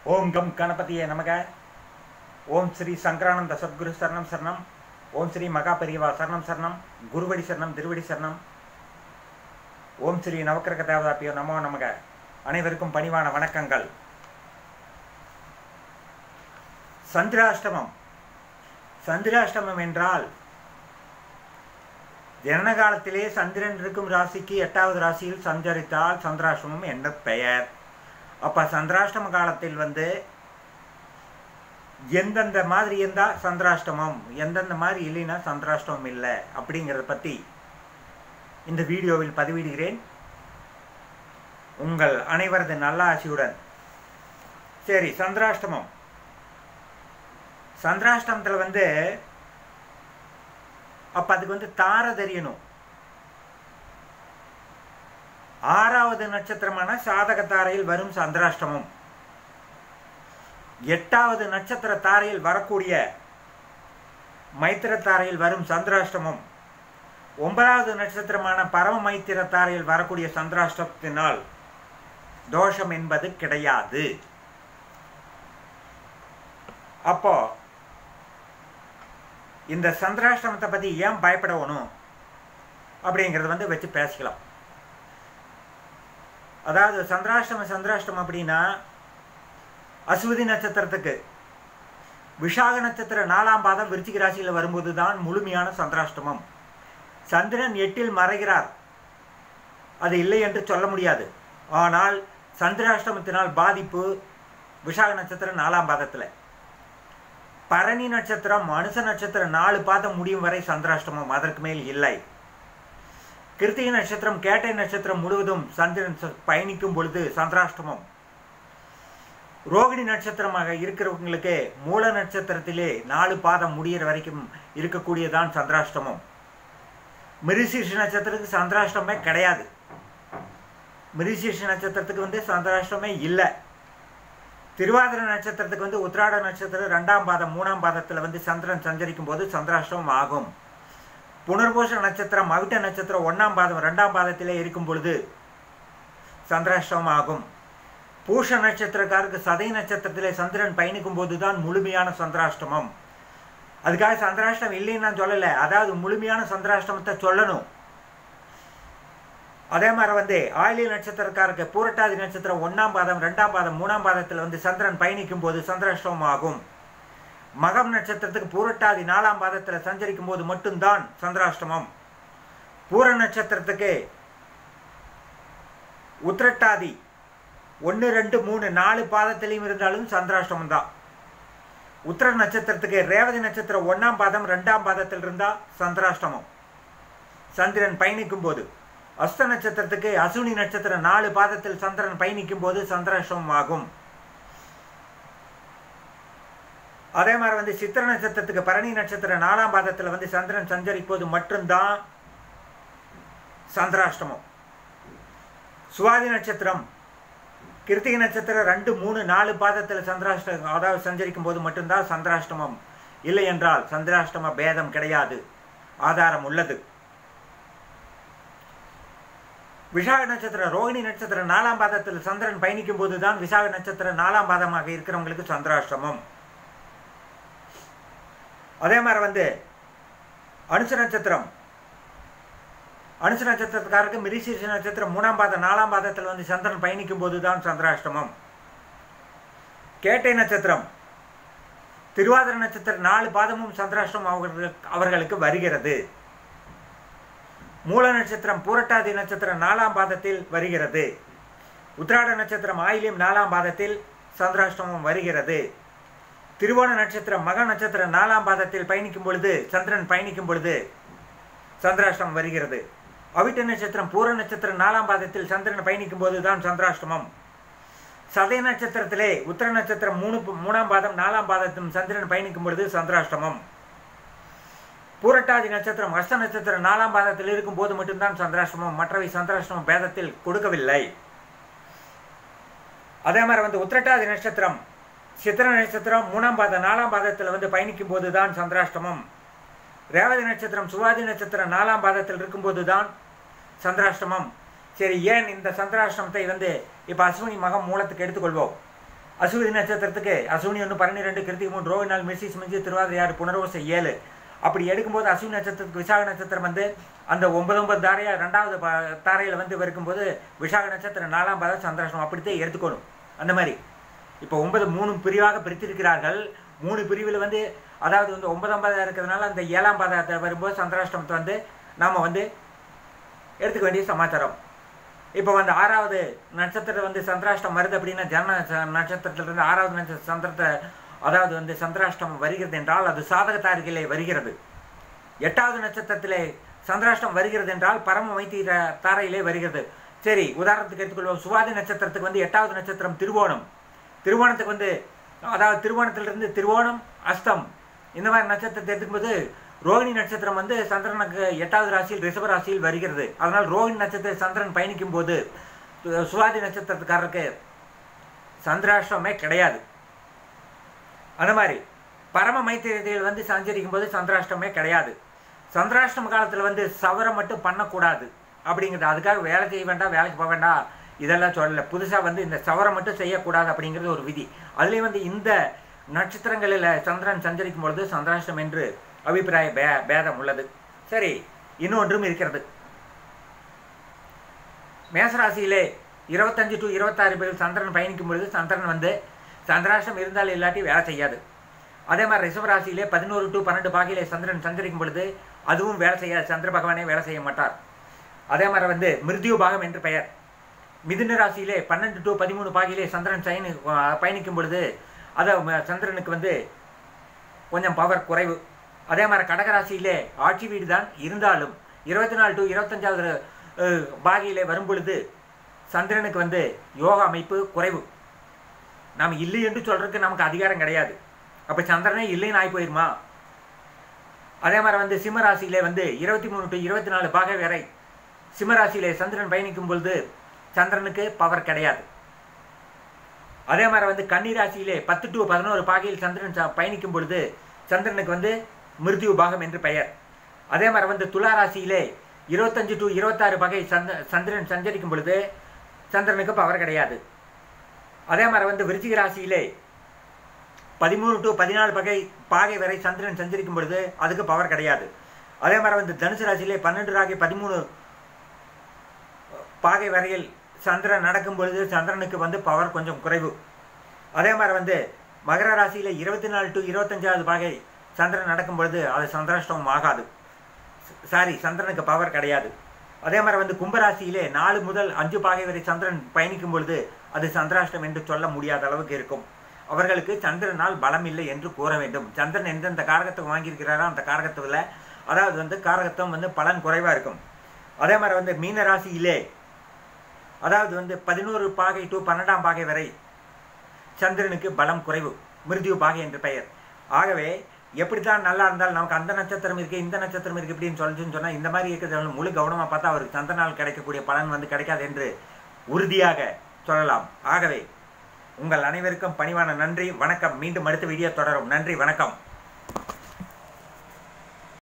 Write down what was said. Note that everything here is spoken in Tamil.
ஓம் கம் கணபதியே நமக ஓம் ஸ்ரீ சங்கரானந்த சத்குரு சரணம் சரணம் ஓம் ஸ்ரீ மகா பெரியவா சரணம் சரணம் குருவடி சரணம் திருவடி சரணம் ஓம் ஸ்ரீ நவக்கிரக தேவதாப்பியோ நமோ நமக அனைவருக்கும் பணிவான வணக்கங்கள் சந்திராஷ்டமம் சந்திராஷ்டமம் என்றால் ஜனன காலத்திலே சந்திரன் இருக்கும் ராசிக்கு எட்டாவது ராசியில் சஞ்சரித்தால் சந்திராஷ்டமம் என்ற பெயர் அப்போ சந்திராஷ்டம காலத்தில் வந்து எந்தெந்த மாதிரி இருந்தால் சந்திராஷ்டமம் எந்தெந்த மாதிரி இல்லைன்னா சந்திராஷ்டமம் இல்லை அப்படிங்கிறத பற்றி இந்த வீடியோவில் பதிவிடுகிறேன் உங்கள் அனைவரது நல்ல ஆசியுடன் சரி சந்திராஷ்டமம் சந்திராஷ்டமத்தில் வந்து அப்போ அதுக்கு வந்து தார தெரியணும் ஆறாவது நட்சத்திரமான சாதக தாரையில் வரும் சந்திராஷ்டமம் எட்டாவது நட்சத்திர தாரையில் வரக்கூடிய மைத்திர தாரையில் வரும் சந்திராஷ்டமம் ஒன்பதாவது நட்சத்திரமான பரம மைத்திர தாரையில் வரக்கூடிய சந்திராஷ்டமத்தினால் தோஷம் என்பது கிடையாது அப்போ இந்த சந்திராஷ்டமத்தை பற்றி ஏன் பயப்படணும் அப்படிங்கிறத வந்து வச்சு பேசிக்கலாம் அதாவது சந்திராஷ்டமம் சந்திராஷ்டமம் அப்படின்னா அஸ்வதி நட்சத்திரத்துக்கு விஷாக நட்சத்திர நாலாம் பாதம் விருச்சிக ராசியில் வரும்போது தான் முழுமையான சந்திராஷ்டமம் சந்திரன் எட்டில் மறைகிறார் அது இல்லை என்று சொல்ல முடியாது ஆனால் சந்திராஷ்டமத்தினால் பாதிப்பு விஷாக நட்சத்திரம் நாலாம் பாதத்தில் பரணி நட்சத்திரம் அனுச நட்சத்திரம் நாலு பாதம் முடியும் வரை சந்திராஷ்டமம் அதற்கு மேல் இல்லை கிருத்திகை நட்சத்திரம் கேட்டை நட்சத்திரம் முழுவதும் சந்திரன் பயணிக்கும் பொழுது சந்திராஷ்டமம் ரோகிணி நட்சத்திரமாக இருக்கிறவங்களுக்கு மூல நட்சத்திரத்திலே நாலு பாதம் முடிகிற வரைக்கும் இருக்கக்கூடியதான் சந்திராஷ்டமம் மிருசீர்ஷ நட்சத்திரத்துக்கு சந்திராஷ்டமே கிடையாது மிருசீர்ஷ நட்சத்திரத்துக்கு வந்து சந்திராஷ்டமே இல்லை திருவாதிர நட்சத்திரத்துக்கு வந்து உத்திராட நட்சத்திரம் ரெண்டாம் பாதம் மூணாம் பாதத்தில் வந்து சந்திரன் சஞ்சரிக்கும் போது சந்திராஷ்டமம் ஆகும் புனர்பூச நட்சத்திரம் அவிட்ட நட்சத்திரம் ஒன்றாம் பாதம் ரெண்டாம் பாதத்திலே இருக்கும் பொழுது சந்திராஷ்டமம் ஆகும் பூஷ நட்சத்திரக்காருக்கு சதை நட்சத்திரத்திலே சந்திரன் பயணிக்கும் போது தான் முழுமையான சந்திராஷ்டமம் அதுக்காக சந்திராஷ்டம் இல்லைன்னு நான் சொல்லலை அதாவது முழுமையான சந்திராஷ்டமத்தை சொல்லணும் அதே மாதிரி வந்து ஆயிலி நட்சத்திரக்காருக்கு பூரட்டாதி நட்சத்திரம் ஒன்றாம் பாதம் ரெண்டாம் பாதம் மூணாம் பாதத்தில் வந்து சந்திரன் பயணிக்கும் போது சந்திராஷ்டமம் ஆகும் மகம் நட்சத்திரத்துக்கு பூரட்டாதி நாலாம் பாதத்தில் சஞ்சரிக்கும் போது மட்டும்தான் சந்திராஷ்டமம் பூர நட்சத்திரத்துக்கு உத்திரட்டாதி ஒன்று ரெண்டு மூணு நாலு பாதத்திலையும் இருந்தாலும் சந்திராஷ்டமம் தான் உத்திர நட்சத்திரத்துக்கு ரேவதி நட்சத்திரம் ஒன்றாம் பாதம் ரெண்டாம் பாதத்தில் இருந்தால் சந்திராஷ்டமம் சந்திரன் பயணிக்கும் போது அஸ்த நட்சத்திரத்துக்கு அசுனி நட்சத்திரம் நாலு பாதத்தில் சந்திரன் பயணிக்கும் போது சந்திராஷ்டமம் ஆகும் அதே மாதிரி வந்து சித்திர நட்சத்திரத்துக்கு பரணி நட்சத்திரம் நாலாம் பாதத்தில் வந்து சந்திரன் சஞ்சரிப்போது மட்டும்தான் சந்திராஷ்டமம் சுவாதி நட்சத்திரம் கிருத்திகை நட்சத்திரம் ரெண்டு மூணு நாலு பாதத்தில் சந்திராஷ்டம் அதாவது சஞ்சரிக்கும் போது மட்டும்தான் சந்திராஷ்டமம் இல்லை என்றால் சந்திராஷ்டம பேதம் கிடையாது ஆதாரம் உள்ளது விசாக நட்சத்திரம் ரோகிணி நட்சத்திரம் நாலாம் பாதத்தில் சந்திரன் பயணிக்கும் போது தான் விசாக நட்சத்திரம் நாலாம் பாதமாக இருக்கிறவங்களுக்கு சந்திராஷ்டமம் அதே மாதிரி வந்து அனுச நட்சத்திரம் அனுச நட்சத்திரத்துக்காரருக்கு மிரிசீர்ஷ நட்சத்திரம் மூணாம் பாதம் நாலாம் பாதத்தில் வந்து சந்திரன் பயணிக்கும் போது தான் சந்திராஷ்டமம் கேட்டை நட்சத்திரம் திருவாதிர நட்சத்திரம் நாலு பாதமும் சந்திராஷ்டமம் அவர்களுக்கு அவர்களுக்கு வருகிறது மூல நட்சத்திரம் பூரட்டாதி நட்சத்திரம் நாலாம் பாதத்தில் வருகிறது உத்திராட நட்சத்திரம் ஆயிலியம் நாலாம் பாதத்தில் சந்திராஷ்டமம் வருகிறது திருவோண நட்சத்திரம் மக நட்சத்திரம் நாலாம் பாதத்தில் பயணிக்கும் பொழுது சந்திரன் பயணிக்கும் பொழுது சந்திராஷ்டமம் வருகிறது அவிட்ட நட்சத்திரம் பூர நட்சத்திரம் நாலாம் பாதத்தில் சந்திரன் பயணிக்கும் போது தான் சந்திராஷ்டமம் சதய நட்சத்திரத்திலே உத்திர நட்சத்திரம் மூணு மூணாம் பாதம் நாலாம் பாதத்தும் சந்திரன் பயணிக்கும் பொழுது சந்திராஷ்டமம் பூரட்டாதி நட்சத்திரம் அஷ்ட நட்சத்திரம் நாலாம் பாதத்தில் இருக்கும் போது மட்டும்தான் சந்திராஷ்டமம் மற்றவை சந்திராஷ்டமம் பேதத்தில் கொடுக்கவில்லை அதே மாதிரி வந்து உத்திரட்டாதி நட்சத்திரம் சித்திர நட்சத்திரம் மூணாம் பாதம் நாலாம் பாதத்தில் வந்து பயணிக்கும் போது தான் சந்திராஷ்டமம் ரேவதி நட்சத்திரம் சுவாதி நட்சத்திரம் நாலாம் பாதத்தில் இருக்கும்போது தான் சந்திராஷ்டமம் சரி ஏன் இந்த சந்திராஷ்டமத்தை வந்து இப்போ அஸ்வினி மகம் மூலத்துக்கு எடுத்துக்கொள்வோம் அசுவிதி நட்சத்திரத்துக்கு அசுவினி ஒன்று பன்னிரெண்டு கிருத்திகை மூணு ரோஹி நாள் மிர்சி மிஞ்சி திருவாதிரை ஆறு புனர்வசை ஏழு அப்படி எடுக்கும்போது அசுவினி நட்சத்திரத்துக்கு விசாக நட்சத்திரம் வந்து அந்த ஒன்பது ஒன்பது தாரையா ரெண்டாவது ப- தாரையில் வந்து இருக்கும்போது விசாக நட்சத்திரம் நாலாம் பாதம் சந்திராஷ்டம் அப்படித்தான் எடுத்துக்கணும் அந்த மாதிரி இப்போ ஒன்பது மூணு பிரிவாக பிரித்திருக்கிறார்கள் மூணு பிரிவில் வந்து அதாவது வந்து ஒன்பதாம் பாதம் இருக்கிறதுனால அந்த ஏழாம் பாதத்தை வரும்போது சந்திராஷ்டமத்தை வந்து நாம் வந்து எடுத்துக்க வேண்டிய சமாச்சாரம் இப்போ வந்து ஆறாவது நட்சத்திரம் வந்து சந்திராஷ்டம் வருது அப்படின்னா ஜன ச- நட்சத்திரத்திலிருந்து ஆறாவது நட்சத்திர சந்திரத்தை அதாவது வந்து சந்திராஷ்டம் வருகிறது என்றால் அது சாதக தாரிகளே வருகிறது எட்டாவது நட்சத்திரத்திலே சந்திராஷ்டம் வருகிறது என்றால் பரம வைத்தீர தாரையிலே வருகிறது சரி உதாரணத்துக்கு எடுத்துக்கொள்வோம் சுவாதி நட்சத்திரத்துக்கு வந்து எட்டாவது நட்சத்திரம் திருவோணம் திருவோணத்துக்கு வந்து அதாவது திருவோணத்திலிருந்து திருவோணம் அஸ்தம் இந்த மாதிரி நட்சத்திரத்தை எடுக்கும்போது ரோகிணி நட்சத்திரம் வந்து சந்திரனுக்கு எட்டாவது ராசியில் ரிஷப ராசியில் வருகிறது அதனால் ரோகிணி நட்சத்திர சந்திரன் பயணிக்கும் போது சு- சுவாதி நட்சத்திரத்துக்காரருக்கு சந்திராஷ்டமே கிடையாது அந்த மாதிரி பரம மைத்திரியத்தில் வந்து சஞ்சரிக்கும் போது சந்திராஷ்டமே கிடையாது சந்திராஷ்டம காலத்தில் வந்து சவரம் மட்டும் பண்ணக்கூடாது அப்படிங்கிறது அதுக்காக வேலை செய்ய வேண்டாம் வேலைக்கு போக வேண்டாம் இதெல்லாம் சொல்லலை புதுசாக வந்து இந்த சவரம் மட்டும் செய்யக்கூடாது அப்படிங்கிறது ஒரு விதி அதுலேயும் வந்து இந்த நட்சத்திரங்களில் சந்திரன் சஞ்சரிக்கும் பொழுது சந்திராஷ்டம் என்று அபிப்பிராய பே பேதம் உள்ளது சரி இன்னொன்றும் இருக்கிறது மேசராசியிலே இருபத்தஞ்சு டு இருபத்தாறு பேர் சந்திரன் பயணிக்கும் பொழுது சந்திரன் வந்து சந்திராஷ்டம் இருந்தால் இல்லாட்டி வேலை செய்யாது அதே மாதிரி ரிஷபராசியிலே பதினோரு டு பன்னெண்டு பாகையிலே சந்திரன் சஞ்சரிக்கும் பொழுது அதுவும் வேலை செய்யாது சந்திர பகவானே வேலை செய்ய மாட்டார் அதே மாதிரி வந்து மிருத்யு பாகம் என்று பெயர் மிதுன ராசியிலே பன்னெண்டு டு பதிமூணு பாகையிலே சந்திரன் சயனி பயணிக்கும் பொழுது அதை ம- சந்திரனுக்கு வந்து கொஞ்சம் பவர் குறைவு அதே மாதிரி கடகராசியிலே ஆட்சி வீடு தான் இருந்தாலும் இருபத்தி நாலு டு இருபத்தஞ்சாவது அஹ், பாகியிலே வரும் பொழுது சந்திரனுக்கு வந்து யோகா அமைப்பு குறைவு நாம் இல்லை என்று சொல்றதுக்கு நமக்கு அதிகாரம் கிடையாது அப்போ சந்திரனே இல்லைன்னு ஆகி போயிருமா அதே மாதிரி வந்து சிம்மராசியிலே வந்து இருபத்தி மூணு டு இருபத்தி நாலு பாகை வரை சிம்மராசியிலே சந்திரன் பயணிக்கும் பொழுது சந்திரனுக்கு பவர் கிடையாது அதே மாதிரி வந்து கன்னிராசியிலே பத்து டு பதினோரு பாகையில் சந்திரன் ச- பயணிக்கும் பொழுது சந்திரனுக்கு வந்து மிருத்யு பாகம் என்று பெயர் அதே மாதிரி வந்து துலா ராசியிலே இருபத்தஞ்சு டு இருபத்தாறு பகை சந்த சந்திரன் சஞ்சரிக்கும் பொழுது சந்திரனுக்கு பவர் கிடையாது அதே மாதிரி வந்து விருச்சிக ராசியிலே பதிமூணு டு பதினாலு பகை பாகை வரை சந்திரன் சஞ்சரிக்கும் பொழுது அதுக்கு பவர் கிடையாது அதே மாதிரி வந்து தனுசு ராசியிலே பன்னெண்டு ராகி பதிமூணு பாகை வரையில் சந்திரன் நடக்கும் பொழுது சந்திரனுக்கு வந்து பவர் கொஞ்சம் குறைவு அதே மாதிரி வந்து மகர ராசியில இருபத்தி நாலு டு இருபத்தஞ்சாவது பாகை சந்திரன் நடக்கும் பொழுது அது சந்திராஷ்டமம் ஆகாது சாரி சந்திரனுக்கு பவர் கிடையாது அதே மாதிரி வந்து கும்பராசியிலே நாலு முதல் அஞ்சு பாகை வரை சந்திரன் பயணிக்கும் பொழுது அது சந்திராஷ்டம் என்று சொல்ல முடியாத அளவுக்கு இருக்கும் அவர்களுக்கு சந்திரனால் பலம் இல்லை என்று கூற வேண்டும் சந்திரன் எந்தெந்த காரகத்துவம் வாங்கியிருக்கிறாரோ அந்த காரகத்துவில் அதாவது வந்து காரகத்துவம் வந்து பலன் குறைவாக இருக்கும் அதே மாதிரி வந்து மீன ராசியிலே அதாவது வந்து பதினோரு பாகை டு பன்னெண்டாம் பாகை வரை சந்திரனுக்கு பலம் குறைவு மிருத்யு பாகை என்று பெயர் ஆகவே எப்படித்தான் நல்லா இருந்தால் நமக்கு அந்த நட்சத்திரம் இருக்கு இந்த நட்சத்திரம் இருக்கு இப்படின்னு சொல்லிச்சுன்னு சொன்னால் இந்த மாதிரி இருக்கிறது முழு கவனமாக பார்த்தா அவருக்கு சந்திரனால் கிடைக்கக்கூடிய பலன் வந்து கிடைக்காது என்று உறுதியாக சொல்லலாம் ஆகவே உங்கள் அனைவருக்கும் பணிவான நன்றி வணக்கம் மீண்டும் அடுத்த வீடியோ தொடரும் நன்றி வணக்கம்